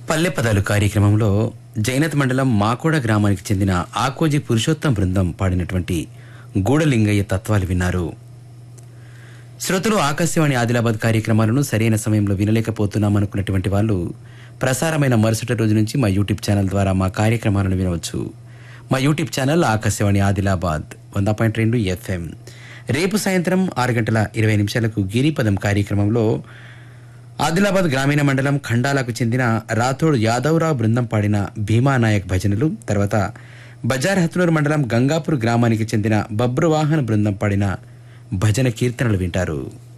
పల్లె పదాలు కార్యక్రమంలో జైనత్ మండలం మాకోడ గ్రామానికి చెందిన ఆకోజి పురుషోత్తం బృందం పాడినటువంటి గూడలింగయ్య తత్వాలు విన్నారు శ్రోతలు ఆకాశవాణి ఆదిలాబాద్ కార్యక్రమాలను సరైన సమయంలో వినలేకపోతున్నాం అనుకున్నటువంటి వాళ్ళు ప్రసారమైన మరుసటి రోజు నుంచి మా యూట్యూబ్ ఛానల్ ద్వారా మా కార్యక్రమాలను వినవచ్చు మా యూట్యూబ్ ఛానల్ ఆకాశవాణి ఆదిలాబాద్ వంద పాయింట్ రెండు ఎఫ్ఎం రేపు సాయంత్రం ఆరు గంటల ఇరవై నిమిషాలకు గిరిపదం కార్యక్రమంలో ఆదిలాబాద్ గ్రామీణ మండలం ఖండాలకు చెందిన రాథోడ్ యాదవరావు బృందం పాడిన భీమానాయక్ భజనలు తర్వాత బజార్ హత్నూరు మండలం గంగాపూర్ గ్రామానికి చెందిన బబ్రువాహన్ బృందం పాడిన భజన కీర్తనలు వింటారు